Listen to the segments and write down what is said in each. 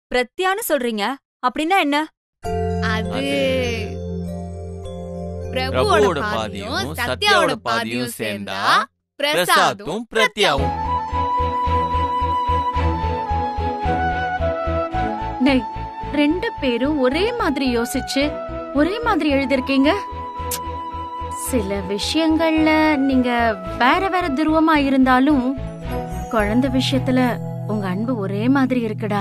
பிரத்யான்னு சொல்றீங்க அப்படின்னா என்ன அது அது பிரபுவோட பிரபுவோட பாதியும் பாதியும் சத்யாவோட பாதியும் சேர்ந்தா பிரசாதும் பிரசாத்தும் பிரத்யாவும் நெய் ரெண்டு பேரும் ஒரே மாதிரி யோசிச்சு ஒரே மாதிரி எழுதிருக்கீங்க சில விஷயங்கள்ல நீங்க வேற வேற துருவமா இருந்தாலும் குழந்தை விஷயத்துல உங்க அன்பு ஒரே மாதிரி இருக்குடா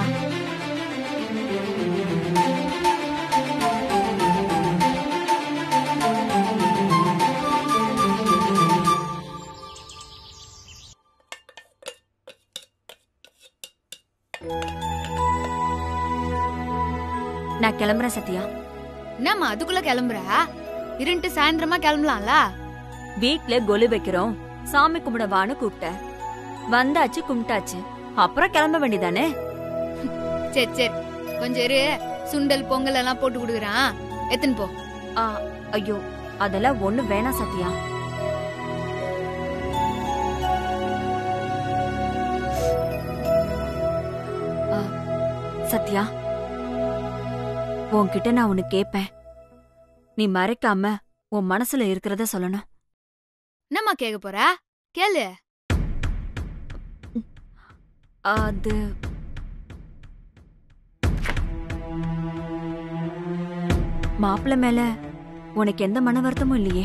நான் கிளம்புறேன் சத்யா என்னம்மா அதுக்குள்ள கிளம்புற இருண்டு சாயந்தரமா கிளம்பலாம்ல வீட்ல கொலு வைக்கிறோம் சாமி கும்பிட வான்னு கூப்பிட்ட வந்தாச்சு கும்பிட்டாச்சு அப்புறம் கிளம்ப வேண்டியதானே சரி சரி கொஞ்சம் இரு சுண்டல் பொங்கல் எல்லாம் போட்டு கொடுக்குறான் எத்தனை போ ஆ, ஐயோ அதெல்லாம் ஒண்ணு வேணாம் சத்யா ஆ, சத்யா உன்கிட்ட நான் ஒன்னு கேப்பேன் நீ மறைக்காம உன் மனசுல இருக்கிறத சொல்லணும் என்னம்மா கேட்க போற கேளு அது மாப்பிள்ள மேல உனக்கு எந்த மன வருத்தமும் இல்லையே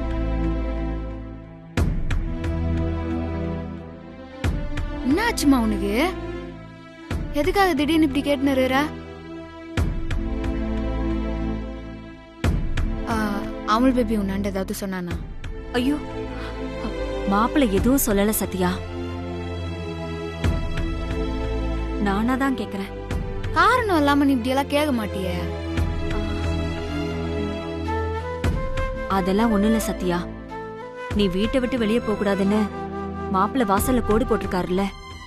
என்ன ஆச்சுமா உனக்கு எதுக்காக திடீர்னு இப்படி கேட்டுனுற அமுல் பேபி உன்னாண்ட ஏதாவது சொன்னானா ஐயோ மாப்பிள்ள எதுவும் சொல்லல சத்யா நானா தான் கேக்குறேன் காரணம் இல்லாம நீ இப்படி எல்லாம் கேட்க மாட்டியே அதெல்லாம் ஒண்ணும் இல்ல சத்யா நீ வீட்டை விட்டு வெளியே போக கூடாதுன்னு மாப்பிள்ள வாசல்ல கோடு போட்டிருக்காருல்ல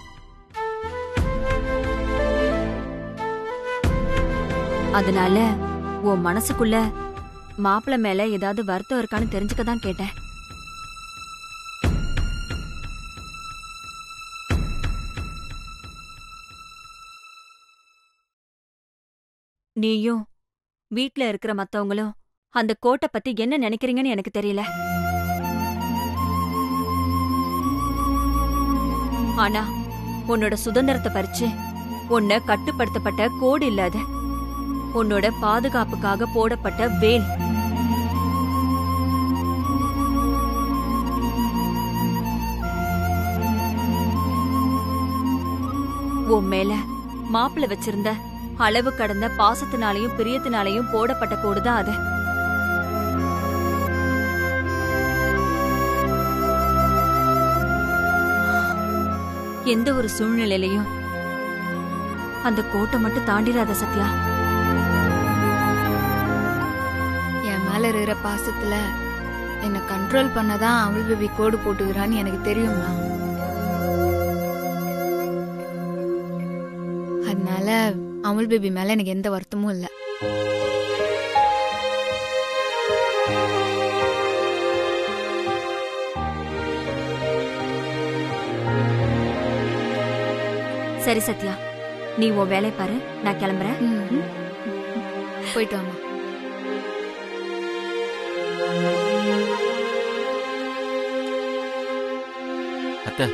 அதனால உன் மனசுக்குள்ள மாப்பிள்ள மேல ஏதாவது வருத்தம் இருக்கான்னு தெரிஞ்சுக்க தான் கேட்டேன் நீயும் வீட்ல இருக்கிற மத்தவங்களும் அந்த கோட்டை பத்தி என்ன நினைக்கிறீங்கன்னு எனக்கு தெரியல ஆனா உன்னோட சுதந்திரத்தை பறிச்சு உன்னை கட்டுப்படுத்தப்பட்ட கோடு இல்லாத உன்னோட பாதுகாப்புக்காக போடப்பட்ட வேல் உன் மேல மாப்பிள்ள வச்சிருந்த அளவு கடந்த பாசத்தினாலையும் பிரியத்தினாலையும் போடப்பட்ட கோடுதான் அது எந்த ஒரு சூழ்நிலையிலையும் அந்த கோட்டை மட்டும் தாண்டிராத சத்யா என் மேல இருக்கிற பாசத்துல என்ன கண்ட்ரோல் பண்ணதான் அமுல் பேபி கோடு போட்டுக்கிறான்னு எனக்கு தெரியுமா அதனால அமுல் பேபி மேல எனக்கு எந்த வருத்தமும் இல்ல சரி சத்யா நீ உன் வேலையை பாரு நான் கிளம்புறேன் ம். போயிட்டு வாமா அத்தை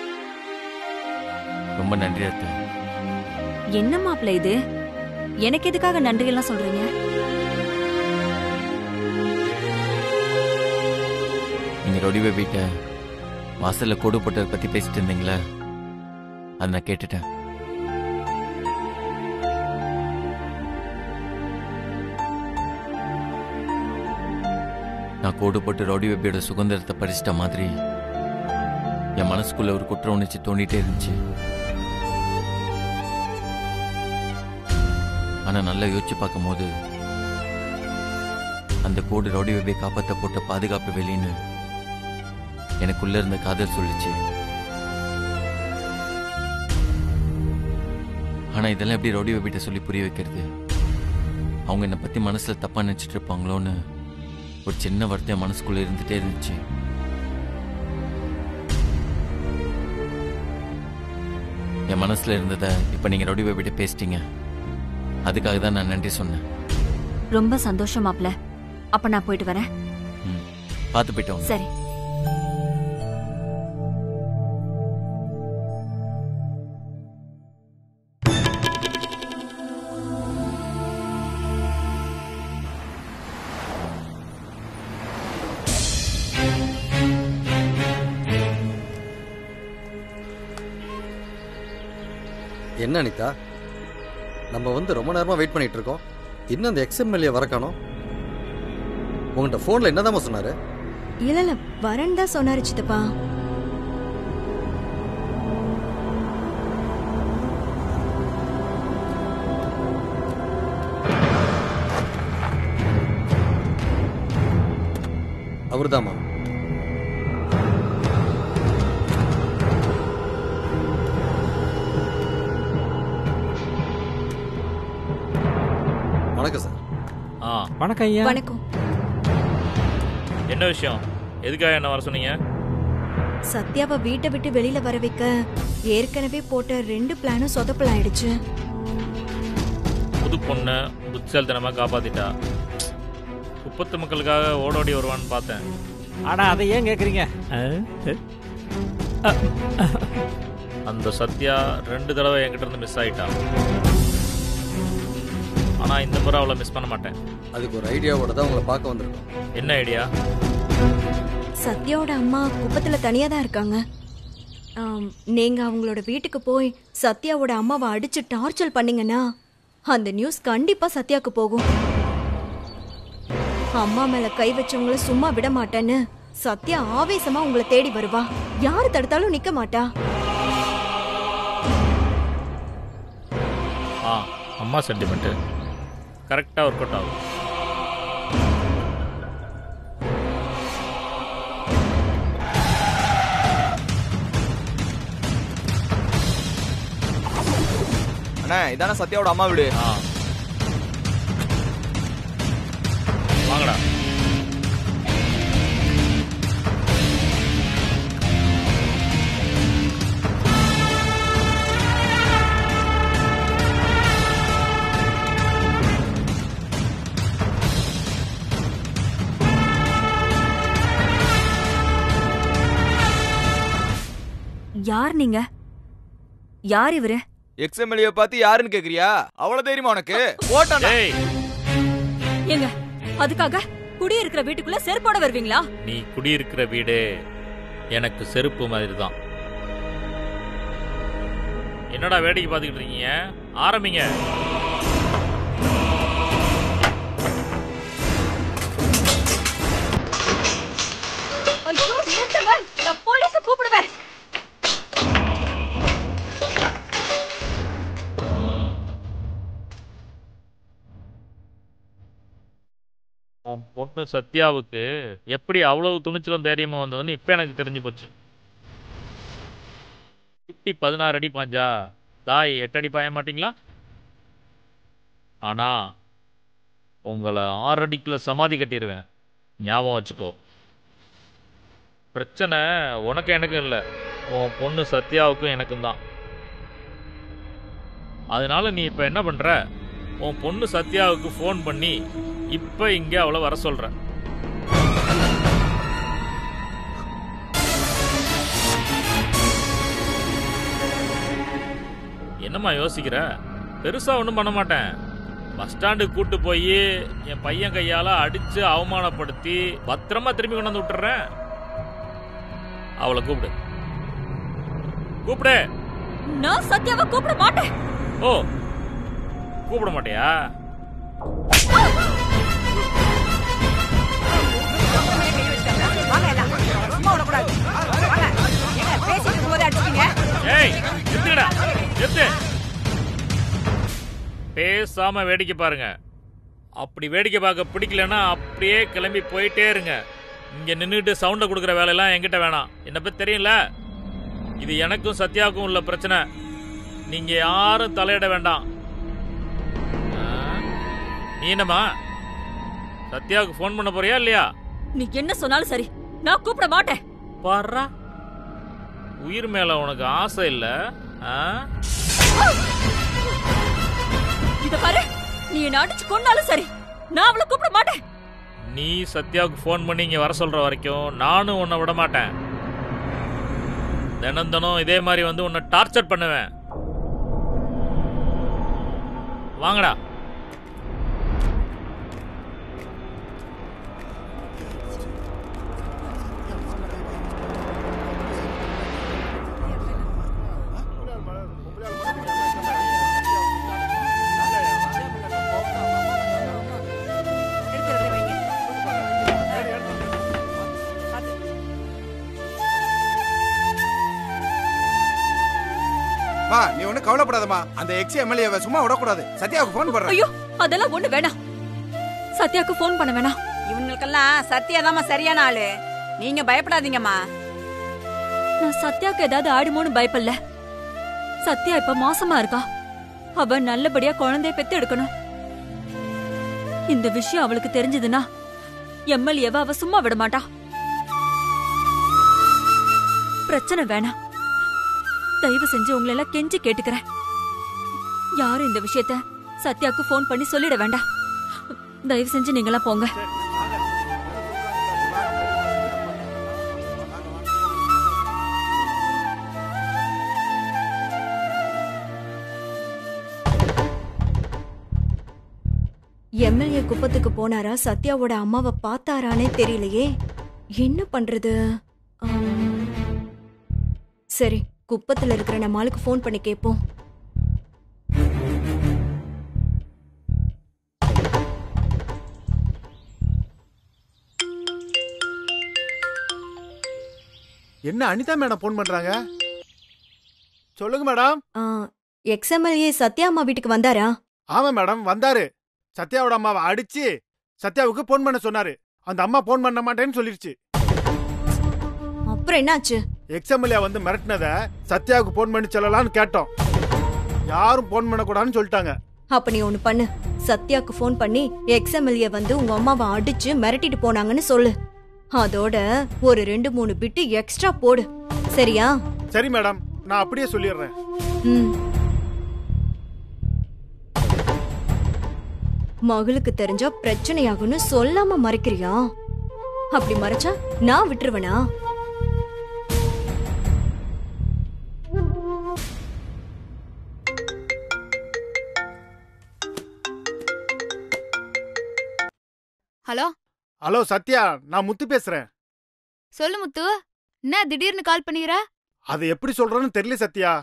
ரொம்ப நன்றி அத்தை என்ன மாப்பிள்ள இது எனக்கு எதுக்காக நன்றி எல்லாம் சொல்றீங்க நீங்க ரொடி பேபிட்ட வாசல்ல கோடு போட்டதை பத்தி பேசிட்டு இருந்தீங்களே அதை நான் கேட்டுட்டேன் நான் கோடு போட்டு ரவுடி பேபியோட சுதந்திரத்தை பறிச்சிட்ட மாதிரி என் மனசுக்குள்ள ஒரு குற்ற உணர்ச்சி தோண்டிட்டே இருந்துச்சு ஆனா நல்லா யோசிச்சு பார்க்கும்போது அந்த கோடு ரவுடி பேபியை காப்பாத்த போட்ட பாதுகாப்பு வெளின்னு எனக்குள்ள இருந்த காதல் சொல்லுச்சு ஆனா இதெல்லாம் எப்படி ரவுடி பேபிட்ட சொல்லி புரிய வைக்கிறது அவங்க என்னை பத்தி மனசுல தப்பா நினைச்சிட்டு இருப்பாங்களோன்னு ஒரு சின்ன வருத்தம் என் மனசுக்குள்ள இருந்துட்டே இருந்துச்சு என் மனசுல இருந்ததை இப்ப நீங்க ரவுடி பேபிட்ட பேசிட்டீங்க அதுக்காக தான் நான் நன்றி சொன்னேன் ரொம்ப சந்தோஷம் மாப்ள அப்ப நான் போயிட்டு வரேன் ம் பார்த்து போயிட்டோம் சரி என்ன அனிதா நம்ம வந்து ரொம்ப நேரமா வெயிட் பண்ணிட்டு இருக்கோம் இன்னும் அந்த எக்ஸ்எம்எல்ஏ வர காணோம் உங்கள்கிட்ட ஃபோனில் என்னதாம்மா சொன்னாரு இல்ல இல்ல வரேன்னு தான் சொன்னாரு சித்தப்பா அவர்தாம்மா வணக்கம் சார் ஆ வணக்கம் ஐயா வணக்கம் என்ன விஷயம் எதுக்காக என்ன வர சொன்னீங்க சத்யாவை வீட்டை விட்டு வெளியில வர வைக்க ஏற்கனவே போட்ட ரெண்டு பிளானும் சொதப்பலாயிடுச்சு புது பொண்ணை புத்திசாலித்தனமாக காப்பாத்திட்டா குப்பத்து மக்களுக்காக ஓடோடி வருவான்னு பார்த்தேன் ஆனா அதை ஏன் கேக்குறீங்க அந்த சத்யா ரெண்டு தடவை என்கிட்ட இருந்து மிஸ் ஆயிட்டா ஆனால் இந்த முறை அவளை மிஸ் பண்ண மாட்டேன் அதுக்கு ஒரு ஐடியாவோட தான் உங்களை பார்க்க வந்திருக்கோம் என்ன ஐடியா சத்யாவோட அம்மா குப்பத்துல தனியா தான் இருக்காங்க ஆம், நீங்க அவங்களோட வீட்டுக்கு போய் சத்யாவோட அம்மாவை அடிச்சு டார்ச்சர் பண்ணீங்கன்னா அந்த நியூஸ் கண்டிப்பா சத்யாக்கு போகும் அம்மா மேல கை வச்சவங்கள சும்மா விட மாட்டேன்னு சத்யா ஆவேசமா உங்களை தேடி வருவா யாரு தடுத்தாலும் நிக்க மாட்டா ஆ அம்மா சென்டிமெண்ட்டு கரெக்டாக ஒர்க் அவுட் ஆகும் அண்ணா இதானே சத்யாவோட அம்மா வீடு ஆ வாங்கடா யார் நீங்க யார் இவரு எக்ஸ்எம்எல்ஏ பார்த்து யாருன்னு கேக்குறியா அவ்வளவு தெரியுமா உனக்கு போட்டான் டேய் ஏங்க அதுக்காக குடியிருக்கிற வீட்டுக்குள்ள செருப்போட வருவீங்களா நீ குடியிருக்கிற வீடு எனக்கு செருப்பு மாதிரி தான் என்னடா வேடிக்கை பார்த்துக்கிட்டு இருக்கீங்க ஆரம்பிங்க நான் போலீஸ கூப்பிடுவேன் உன் பொண்ணு சத்யாவுக்கு எப்படி அவ்வளவு துணிச்சலும் தைரியமா வந்ததுன்னு இப்ப எனக்கு தெரிஞ்சு போச்சு குட்டி பதினாறு அடி பாஞ்சா தாய் எட்டு அடி பாய மாட்டீங்களா ஆனா உங்களை ஆறு அடிக்குள்ள சமாதி கட்டிடுவேன் ஞாபகம் வச்சுக்கோ பிரச்சனை உனக்கு எனக்கும் இல்லை உன் பொண்ணு சத்யாவுக்கும் எனக்கும் தான் அதனால நீ இப்ப என்ன பண்ற உன் பொண்ணு சத்யாவுக்கு ஃபோன் பண்ணி இப்ப இங்க அவளை வர சொல்ற என்னம்மா யோசிக்கிற பெருசா ஒன்றும் பண்ண மாட்டேன் பஸ் ஸ்டாண்டுக்கு கூட்டு போய் என் பையன் கையால அடிச்சு அவமானப்படுத்தி பத்திரமா திரும்பி கொண்டு வந்து விட்டுறேன் அவளை கூப்பிடு கூப்பிடு நான் சத்யாவை கூப்பிட மாட்டேன் ஓ கூப்பிட மாட்டியா ஏய் நிறுத்துடா நிறுத்து பேசாம வேடிக்கை பாருங்க அப்படி வேடிக்கை பார்க்க பிடிக்கலன்னா அப்படியே கிளம்பி போயிட்டே இருங்க இங்க நின்றுட்டு சவுண்டை கொடுக்குற வேலையெல்லாம் என்கிட்ட வேணாம் என்ன பத்தி தெரியும்ல இது எனக்கும் சத்யாவுக்கும் உள்ள பிரச்சனை நீங்க யாரும் தலையிட வேண்டாம் ஆ? நீ என்னம்மா சத்யாவுக்கு ஃபோன் பண்ண போறியா இல்லையா நீ என்ன சொன்னாலும் சரி நான் கூப்பிட மாட்டேன் பாடுறா உயிர் மேல உனக்கு ஆசை இல்ல ஆ? இத பாரு நீ என்ன அடிச்சு கொண்டாலும் சரி நான் அவளை கூப்பிட மாட்டேன் நீ சத்யாவுக்கு ஃபோன் பண்ணி இங்கே வர சொல்கிற வரைக்கும் நானும் உன்னை விட மாட்டேன் தினம் தினம் இதே மாதிரி வந்து உன்னை டார்ச்சர் பண்ணுவேன் வாங்கடா மா நீ ஒன்றும் கவலைப்படாதம்மா அந்த எக்ஸ் எம்எல்ஏவை சும்மா விடக்கூடாது சத்யாவுக்கு ஃபோன் பண்றேன் ஐயோ அதெல்லாம் ஒண்ணு வேணாம் சத்யாக்கு ஃபோன் பண்ண வேணாம் இவங்களுக்கெல்லாம் சத்யாதாம்மா சரியான ஆளு நீங்க பயப்படாதீங்கம்மா நான் சத்யாக்கு ஏதாவது ஆயிடுமோன்னு பயப்படல சத்யா இப்ப மாசமா இருக்கா அவ நல்லபடியா குழந்தைய பெத்து எடுக்கணும் இந்த விஷயம் அவளுக்கு தெரிஞ்சதுன்னா எம்எல்ஏவ அவ சும்மா விட மாட்டா பிரச்சனை வேணாம் தயவு செஞ்சு உங்களை எல்லாம் கெஞ்சி கேட்டுக்கிறேன் யாரும் இந்த விஷயத்த சத்யாக்கு ஃபோன் பண்ணி சொல்லிட வேண்டாம் தயவு செஞ்சு நீங்களாம் போங்க எம்எல்ஏ குப்பத்துக்கு போனாரா சத்யாவோட அம்மாவை பார்த்தாரானே தெரியலையே என்ன பண்றது ஆம். சரி குப்பத்துல இருக்கிற நம்ம ஆளுக்கு ஃபோன் பண்ணி கேட்போம் என்ன அனிதா மேடம் ஃபோன் பண்றாங்க சொல்லுங்க மேடம் எக்ஸ்எம்எல்ஏ சத்யா அம்மா வீட்டுக்கு வந்தாரா ஆமா மேடம் வந்தாரு சத்யாவோட அம்மாவை அடிச்சு சத்யாவுக்கு ஃபோன் பண்ண சொன்னாரு அந்த அம்மா ஃபோன் பண்ண மாட்டேன்னு சொல்லிருச்சு அப்புறம் என்னாச்சு எக்ஸ்எம்எல்ஏ வந்து மிரட்டினத சத்யாவுக்கு ஃபோன் பண்ணி சொல்லலாம்னு கேட்டோம் யாரும் ஃபோன் பண்ணக்கூடாதுன்னு சொல்லிட்டாங்க அப்ப நீ ஒண்ணு பண்ணு சத்யாக்கு ஃபோன் பண்ணி எக்ஸ்எம்எல்ஏ வந்து உங்க அம்மாவை அடிச்சு மிரட்டிட்டு போனாங்கன்னு சொல்லு அதோட ஒரு ரெண்டு மூணு பிட்டு எக்ஸ்ட்ரா போடு சரியா சரி மேடம் நான் அப்படியே சொல்லிடுறேன் ம் மகளுக்கு தெரிஞ்சா பிரச்சனையாகும்னு சொல்லாம மறைக்கிறியா அப்படி மறைச்சா நான் விட்டுருவனா ஹலோ ஹலோ சத்யா நான் முத்து பேசுறேன் சொல்லு முத்து என்ன திடீர்னு கால் பண்ணிக்கிற அது எப்படி சொல்றேன்னு தெரியல சத்யா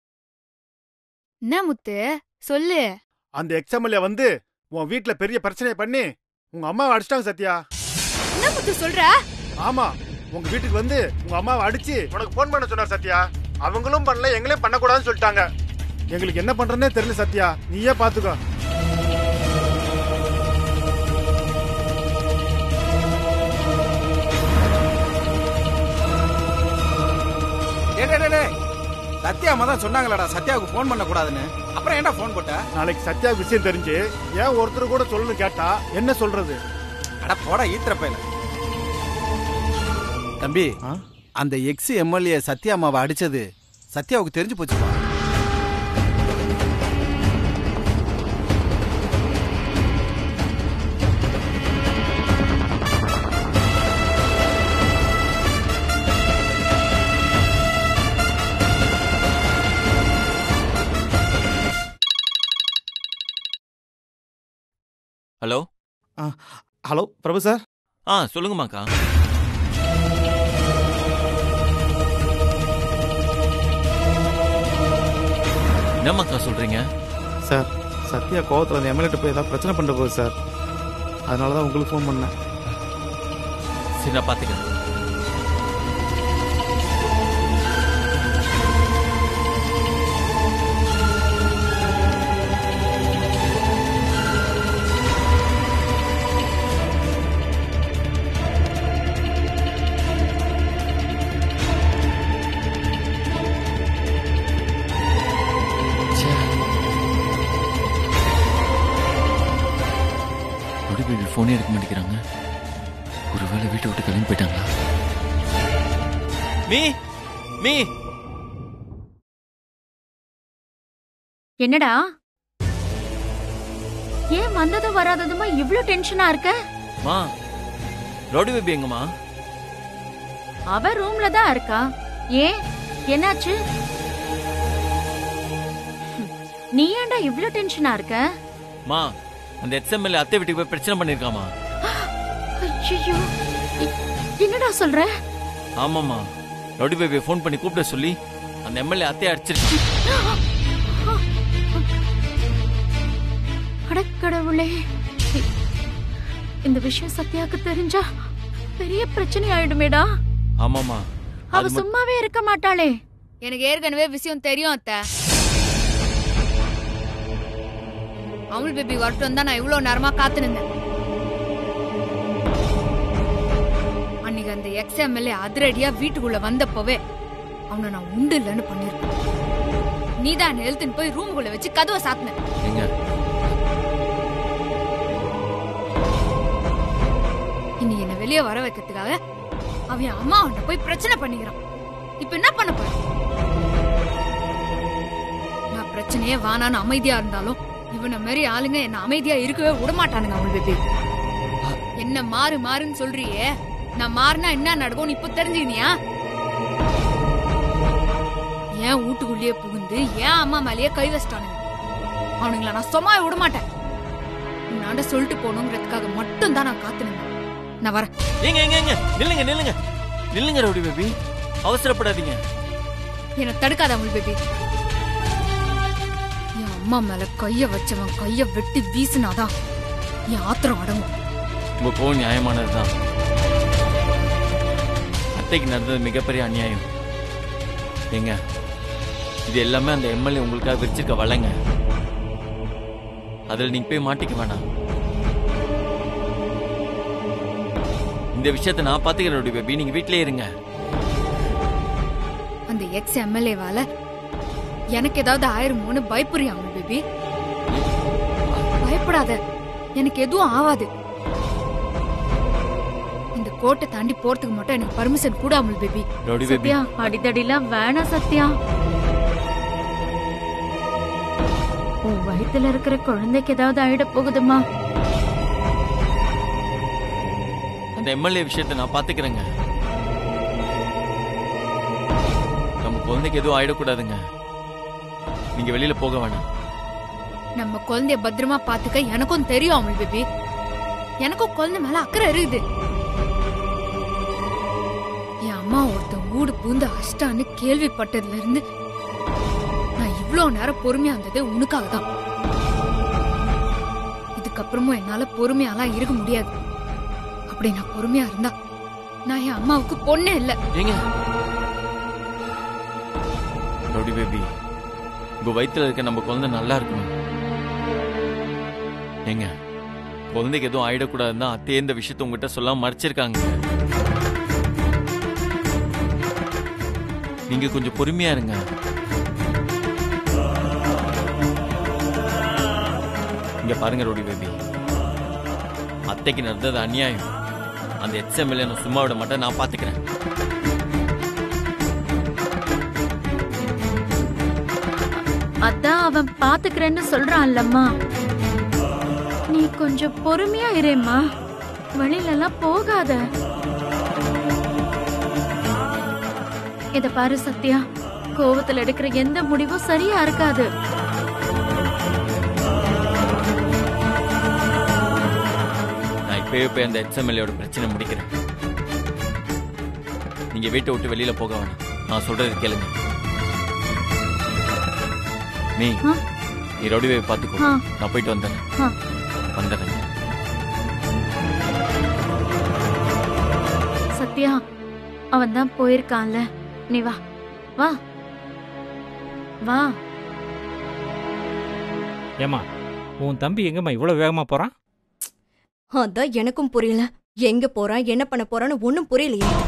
என்ன முத்து சொல்லு அந்த எக்ஸ்எம்எல்ஏ வந்து உன் வீட்ல பெரிய பிரச்சனையை பண்ணி உங்க அம்மாவை அடிச்சிட்டாங்க சத்யா என்ன முத்து சொல்ற ஆமா உங்க வீட்டுக்கு வந்து உங்க அம்மாவை அடிச்சு உனக்கு ஃபோன் பண்ண சொன்னார் சத்யா அவங்களும் பண்ணல எங்களையும் பண்ணக்கூடாதுன்னு சொல்லிட்டாங்க எங்களுக்கு என்ன பண்றதுனே தெரியல சத்யா நீயே பாத்துக்கோ டேய், டேய், டேய், டேய். சத்யா அம்மா தான் சொன்னாங்களடா சத்யாவுக்கு ஃபோன் பண்ணக்கூடாதுன்னு அப்புறம் ஏன்டா ஃபோன் போட்ட நாளைக்கு சத்யா விஷயம் தெரிஞ்சு ஏன் ஒருத்தர் கூட சொல்லணும்னு கேட்டா என்ன சொல்றது அட போடா ஈத்திர பையல தம்பி அந்த எக்ஸ் எம்எல்ஏ சத்யா அம்மாவை அடிச்சது சத்யாவுக்கு தெரிஞ்சு போச்சுப்பா ஹலோ ஹலோ பிரபு சார் ஆ சொல்லுங்கம்மாக்கா என்னம்மாக்கா சொல்றீங்க சார் சத்யா கோவத்தில் அந்த எம்எல்ஏ போய் ஏதாவது பிரச்சனை பண்ணிட்டு போகுது சார் அதனால தான் உங்களுக்கு ஃபோன் பண்ணேன் சரி நான் பார்த்துக்கிறேன் எப்படி பேபி ஃபோனே எடுக்க மாட்டேங்கிறாங்க ஒருவேளை வீட்டை விட்டு கிளம்பி போயிட்டாங்களா மீ மீ என்னடா ஏன் வந்ததும் வராததுமா இவ்ளோ டென்ஷனா இருக்க மா ரவுடி பேபி எங்கம்மா அவ ரூம்ல தான் இருக்கா ஏன் என்னாச்சு ஹம், நீ ஏன்டா இவ்ளோ டென்ஷனா இருக்க மா அந்த எச்எம்எல்ஏ அத்தை வீட்டுக்கு போய் பிரச்சனை பண்ணிருக்காமா ஐயோ என்னடா சொல்ற ஆமாம்மா ரவுடி பேபியை ஃபோன் பண்ணி கூப்பிட சொல்லி அந்த எம்எல்ஏ அத்தையை அடிச்சிருக்கான் அடக்கடவுளே இந்த விஷயம் சத்யாக்கு தெரிஞ்சா பெரிய பிரச்சனை ஆயிடுமேடா ஆமாம்மா அவ அது மட்டும் சும்மாவே இருக்க மாட்டாளே எனக்கு ஏற்கனவே விஷயம் தெரியும் அத்தை அமுல் பேபி வரட்டும் தான் நான் இவ்வளவு நேரமா காத்து நின்னேன் அன்னைக்கு அந்த எக்ஸ் எம்எல்ஏ அதிரடியா வீட்டுக்குள்ள வந்தப்பவே அவனை நான் உண்டு இல்லைன்னு பண்ணிருக்கேன் நீதான் எழுத்துன்னு போய் ரூமுக்குள்ள வச்சு கதவை சாத்தின எங்க இனி என்ன வெளியே வர வைக்கிறதுக்காக அவன் அம்மா அவன்கிட்ட போய் பிரச்சனை பண்ணிக்கிறான் இப்ப என்ன பண்ண போற நான் பிரச்சனையே வானான்னு அமைதியா இருந்தாலும் இவனை மாதிரி ஆளுங்க என்ன அமைதியா இருக்கவே விட மாட்டானுங்க அவன் பேபி என்ன மாறு மாறுன்னு சொல்றியே நான் மாறினா என்ன நடக்கும்னு இப்ப தெரிஞ்சுக்கினியா ஏன் வீட்டுக்குள்ளேயே புகுந்து ஏன் அம்மா மேலேயே கை வச்சிட்டானுங்க அவனுங்கள நான் சும்மா விட மாட்டேன் உன்னாண்ட சொல்லிட்டு போகணுங்கிறதுக்காக மட்டும் தான் நான் காத்து நின்னேன் நான் வரேன் எங்க எங்க எங்க நில்லுங்க நில்லுங்க நில்லுங்க ரவுடி பேபி அவசரப்படாதீங்க என்னை தடுக்காத அமுல் பேபி என் அம்மா மேல கைய வச்சவன் கைய வெட்டி வீசினாதான் என் ஆத்திரம் அடங்கும் உங்க கோவம் நியாயமானதுதான் அத்தைக்கு நடந்தது மிகப்பெரிய அநியாயம் ஏங்க இது எல்லாமே அந்த எம்எல்ஏ உங்களுக்காக விரிச்சிருக்க வளங்க அதுல நீங்க போய் மாட்டிக்க வேணாம் இந்த விஷயத்தை நான் பாத்துக்கிறேன் ரவுடி பேபி நீங்க வீட்லயே இருங்க அந்த எக்ஸ் எம்எல்ஏவால எனக்கு ஏதாவது ஆயிருமோன்னு பயப்படுறியா அமுல் பேபி பயப்படாத எனக்கு எதுவும் ஆகாது இந்த கோட்டை தாண்டி போறதுக்கு மட்டும் எனக்கு பர்மிஷன் கூட Amul baby rowdy baby Sathya அடிதடிலாம் வேணாம் சத்யா உன் வயித்துல இருக்கிற குழந்தைக்கு ஏதாவது ஆயிட போகுதுமா அந்த எம்எல்ஏ விஷயத்தை நான் பாத்துக்கிறேங்க நம்ம குழந்தைக்கு எதுவும் ஆயிடக்கூடாதுங்க நீங்க வெளியில போக வேணாம் நம்ம குழந்தைய பத்திரமா பாத்துக்க எனக்கும் தெரியும் அமுல் பேபி எனக்கும் குழந்தை மேல அக்கறை இருக்குது என் அம்மா ஒருத்தன் ஊடு பூந்து அஷ்டான்னு கேள்விப்பட்டதுல இருந்து நான் இவ்ளோ நேரம் பொறுமையா இருந்தது உனக்காக தான் இதுக்கப்புறமும் என்னால பொறுமையாலாம் இருக்க முடியாது அப்படி நான் பொறுமையா இருந்தா நான் என் அம்மாவுக்கு பொண்ணே இல்ல ஏங்க ரவுடி பேபி உங்க வயித்துல இருக்க நம்ம குழந்தை நல்லா இருக்கணும் ஏங்க குழந்தைக்கு எதுவும் ஆயிடக்கூடாதுன்னு தான் அத்தையே இந்த விஷயத்த உங்ககிட்ட சொல்லாம மறைச்சிருக்காங்க நீங்க கொஞ்சம் பொறுமையா இருங்க இங்க பாருங்க ரோடி பேபி அத்தைக்கு நடந்தது அநியாயம் அந்த எச்எம்எல்ஏ நான் சும்மா விட மாட்டேன் நான் பாத்துக்கிறேன் அதான் அவன் பாத்துக்கிறேன்னு சொல்றான்லம்மா நீ கொஞ்சம் பொறுமையா இரேம்மா வெளியில எல்லாம் போகாத இத பாரு சத்யா கோவத்துல எடுக்கிற எந்த முடிவும் சரியா இருக்காது நான் இப்பவே போய் அந்த எச்எம்எல்ஏட பிரச்சனை முடிக்கிறேன் நீங்க வீட்டை விட்டு வெளியில போக வேணாம் நான் சொல்றது கேளுங்க நீ ஆ? நீ ரவுடிவை பாத்துக்கோ ஆ. நான் போயிட்டு வந்துடுறேன் ஆ. வந்துடுறேன் சத்யா அவன் தான் போயிருக்கான்ல நீ வா வா வா ஏமா உன் தம்பி எங்கம்மா இவ்வளவு வேகமா போறான் அதான் எனக்கும் புரியல எங்க போறான் என்ன பண்ண போறான்னு ஒண்ணும் புரியலையே